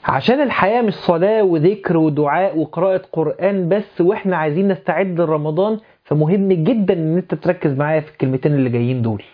عشان الحياة مش صلاة وذكر ودعاء وقراءة قرآن بس واحنا عايزين نستعد لرمضان فمهم جدا ان انت تركز معايا في الكلمتين اللي جايين دول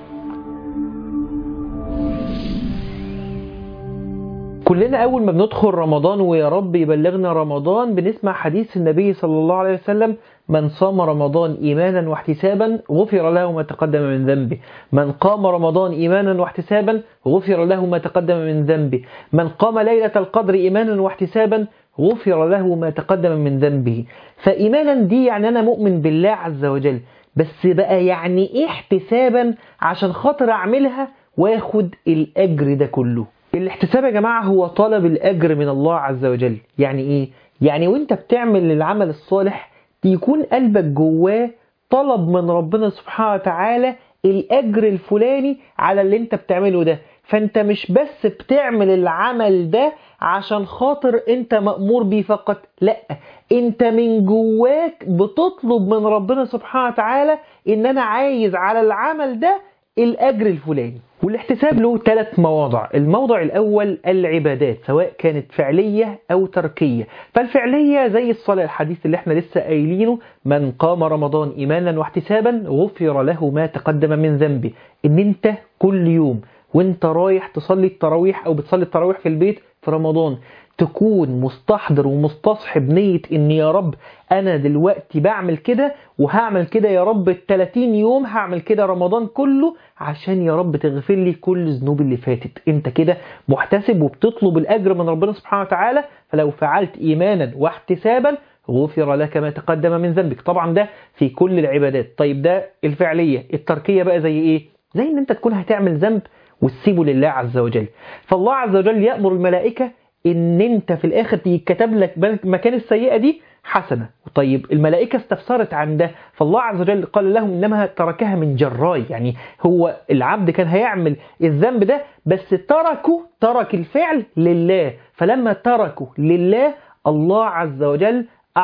كلنا أول ما بندخل رمضان ويا رب يبلغنا رمضان بنسمع حديث النبي صلى الله عليه وسلم من صام رمضان إيمانا واحتسابا غفر له ما تقدم من ذنبه من قام رمضان إيمانا واحتسابا غفر له ما تقدم من ذنبه من قام ليلة القدر إيمانا واحتسابا غفر له ما تقدم من ذنبه فإيمانا دي يعني أنا مؤمن بالله عز وجل بس بقى يعني إيه احتسابا عشان خاطر أعملها واخد الأجر ده كله الاحتساب يا جماعة هو طلب الأجر من الله عز وجل يعني إيه؟ يعني وانت بتعمل العمل الصالح يكون قلبك جواه طلب من ربنا سبحانه وتعالى الأجر الفلاني على اللي انت بتعمله ده فانت مش بس بتعمل العمل ده عشان خاطر انت مأمور بيه فقط لا انت من جواك بتطلب من ربنا سبحانه وتعالى ان انا عايز على العمل ده الأجر الفلاني والاحتساب له ثلاث مواضع الموضع الأول العبادات سواء كانت فعلية أو تركية فالفعلية زي الصلاة الحديث اللي احنا لسه قايلينه من قام رمضان إيمانا واحتسابا غفر له ما تقدم من ذنبه إن أنت كل يوم وانت رايح تصلي التراويح أو بتصلي التراويح في البيت في رمضان تكون مستحضر ومستصحب نية ان يا رب انا دلوقتي بعمل كده وهعمل كده يا رب ال 30 يوم هعمل كده رمضان كله عشان يا رب تغفر لي كل الذنوب اللي فاتت انت كده محتسب وبتطلب الاجر من ربنا سبحانه وتعالى فلو فعلت ايمانا واحتسابا غفر لك ما تقدم من ذنبك طبعا ده في كل العبادات طيب ده الفعلية التركية بقى زي ايه زي ان انت تكون هتعمل ذنب وتسيبه لله عز وجل فالله عز وجل يأمر الملائكة ان انت في الاخر تيجي كتب لك مكان السيئه دي حسنه طيب الملائكه استفسرت عن ده فالله عز وجل قال لهم انما تركها من جراي يعني هو العبد كان هيعمل الذنب ده بس تركه ترك الفعل لله فلما تركه لله الله عز وجل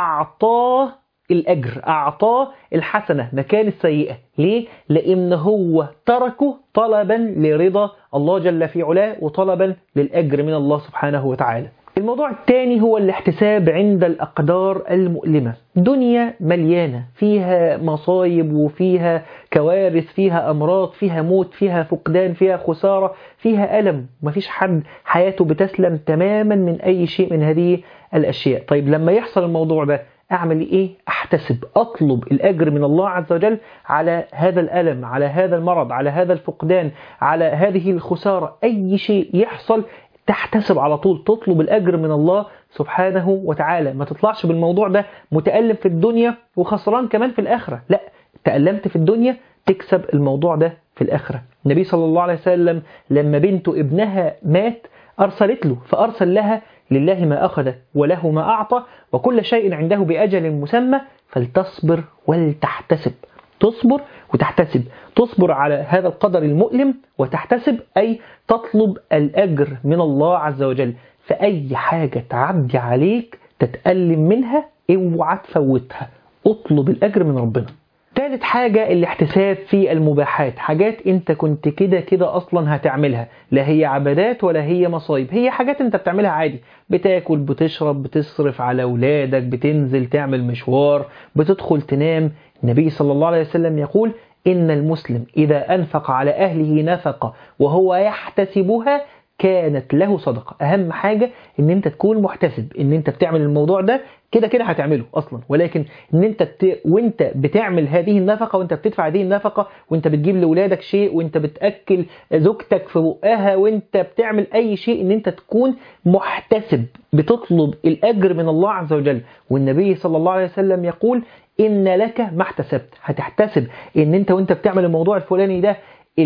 اعطاه الأجر أعطاه الحسنة مكان السيئة ليه؟ لأن هو تركه طلبا لرضا الله جل في علاه وطلبا للأجر من الله سبحانه وتعالى الموضوع الثاني هو الاحتساب عند الأقدار المؤلمة دنيا مليانة فيها مصايب وفيها كوارث فيها أمراض فيها موت فيها فقدان فيها خسارة فيها ألم مفيش حد حياته بتسلم تماما من أي شيء من هذه الأشياء طيب لما يحصل الموضوع ده أعمل إيه؟ أحتسب أطلب الأجر من الله عز وجل على هذا الألم على هذا المرض على هذا الفقدان على هذه الخسارة أي شيء يحصل تحتسب على طول تطلب الأجر من الله سبحانه وتعالى ما تطلعش بالموضوع ده متألم في الدنيا وخسران كمان في الآخرة لا تألمت في الدنيا تكسب الموضوع ده في الآخرة النبي صلى الله عليه وسلم لما بنته ابنها مات أرسلت له فأرسل لها لله ما أخذ وله ما أعطى وكل شيء عنده بأجل مسمى فلتصبر ولتحتسب تصبر وتحتسب تصبر على هذا القدر المؤلم وتحتسب أي تطلب الأجر من الله عز وجل فأي حاجة تعدي عليك تتألم منها اوعى تفوتها اطلب الأجر من ربنا ثالث حاجة الاحتساب في المباحات حاجات انت كنت كده كده اصلا هتعملها لا هي عبادات ولا هي مصايب هي حاجات انت بتعملها عادي بتاكل بتشرب بتصرف على اولادك بتنزل تعمل مشوار بتدخل تنام النبي صلى الله عليه وسلم يقول إن المسلم إذا أنفق على أهله نفقة وهو يحتسبها كانت له صدقة أهم حاجة إن أنت تكون محتسب إن أنت بتعمل الموضوع ده كده كده هتعمله أصلا ولكن إن أنت ت... وأنت بتعمل هذه النفقة وأنت بتدفع هذه النفقة وأنت بتجيب لأولادك شيء وأنت بتأكل زوجتك في بقها وأنت بتعمل أي شيء إن أنت تكون محتسب بتطلب الأجر من الله عز وجل والنبي صلى الله عليه وسلم يقول إن لك ما احتسبت هتحتسب إن أنت وأنت بتعمل الموضوع الفلاني ده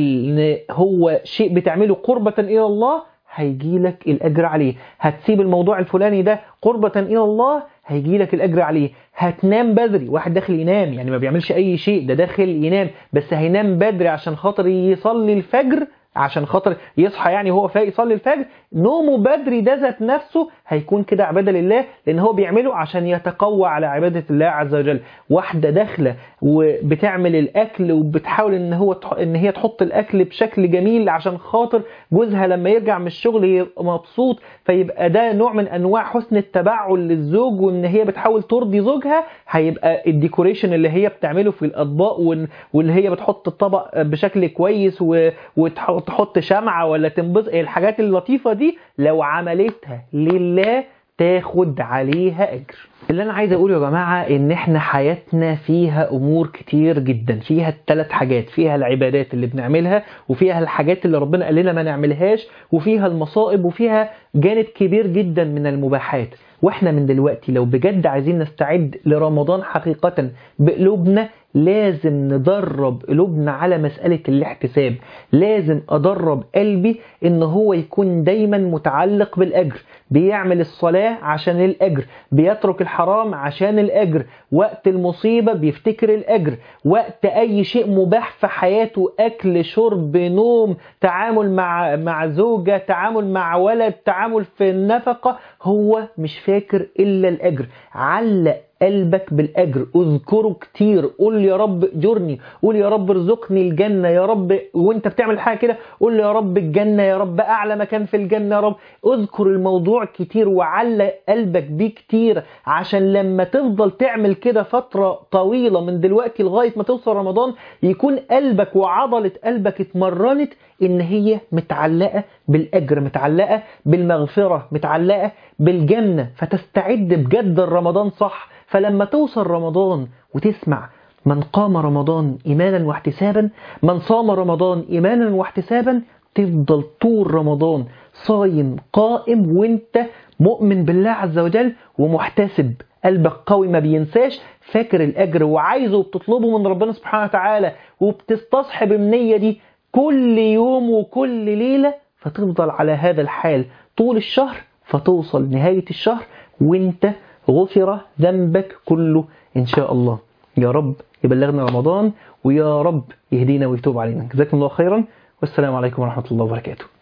ان هو شيء بتعمله قربة إلى الله هيجي لك الأجر عليه هتسيب الموضوع الفلاني ده قربة إلى الله هيجي لك الأجر عليه هتنام بدري واحد داخل ينام يعني ما بيعملش أي شيء ده داخل ينام بس هينام بدري عشان خاطر يصلي الفجر عشان خاطر يصحى يعني هو فايق يصلي الفجر نومه بدري ده ذات نفسه هيكون كده عباده لله لان هو بيعمله عشان يتقوى على عباده الله عز وجل واحده داخله وبتعمل الاكل وبتحاول ان هو ان هي تحط الاكل بشكل جميل عشان خاطر جوزها لما يرجع من الشغل يبقى مبسوط فيبقى ده نوع من انواع حسن التبعل للزوج وان هي بتحاول ترضي زوجها هيبقى الديكوريشن اللي هي بتعمله في الاطباق وان هي بتحط الطبق بشكل كويس وتحط شمعه ولا تنبذ الحاجات اللطيفه دي لو عملتها لله تاخد عليها اجر اللي انا عايز اقوله يا جماعه ان احنا حياتنا فيها امور كتير جدا فيها الثلاث حاجات فيها العبادات اللي بنعملها وفيها الحاجات اللي ربنا قال لنا ما نعملهاش وفيها المصائب وفيها جانب كبير جدا من المباحات واحنا من دلوقتي لو بجد عايزين نستعد لرمضان حقيقة بقلوبنا لازم ندرب قلوبنا على مسألة الاحتساب لازم أدرب قلبي إن هو يكون دايما متعلق بالأجر بيعمل الصلاة عشان الأجر بيترك الحرام عشان الأجر وقت المصيبة بيفتكر الأجر وقت أي شيء مباح في حياته أكل شرب نوم تعامل مع مع زوجة تعامل مع ولد تعامل في النفقة هو مش فاكر إلا الأجر علق قلبك بالأجر اذكره كتير قول يا رب جرني قول يا رب ارزقني الجنة يا رب وانت بتعمل حاجة كده قول يا رب الجنة يا رب أعلى مكان في الجنة يا رب اذكر الموضوع كتير وعلق قلبك بيه كتير عشان لما تفضل تعمل كده فترة طويلة من دلوقتي لغاية ما توصل رمضان يكون قلبك وعضلة قلبك اتمرنت ان هي متعلقة بالأجر متعلقة بالمغفرة متعلقة بالجنة فتستعد بجد رمضان صح فلما توصل رمضان وتسمع من قام رمضان إيمانا واحتسابا من صام رمضان إيمانا واحتسابا تفضل طول رمضان صايم قائم وانت مؤمن بالله عز وجل ومحتسب قلبك قوي ما بينساش فاكر الأجر وعايزه وبتطلبه من ربنا سبحانه وتعالى وبتستصحب النية دي كل يوم وكل ليلة فتفضل على هذا الحال طول الشهر فتوصل نهاية الشهر وانت غفر ذنبك كله إن شاء الله يا رب يبلغنا رمضان ويا رب يهدينا ويتوب علينا جزاكم الله خيرا والسلام عليكم ورحمة الله وبركاته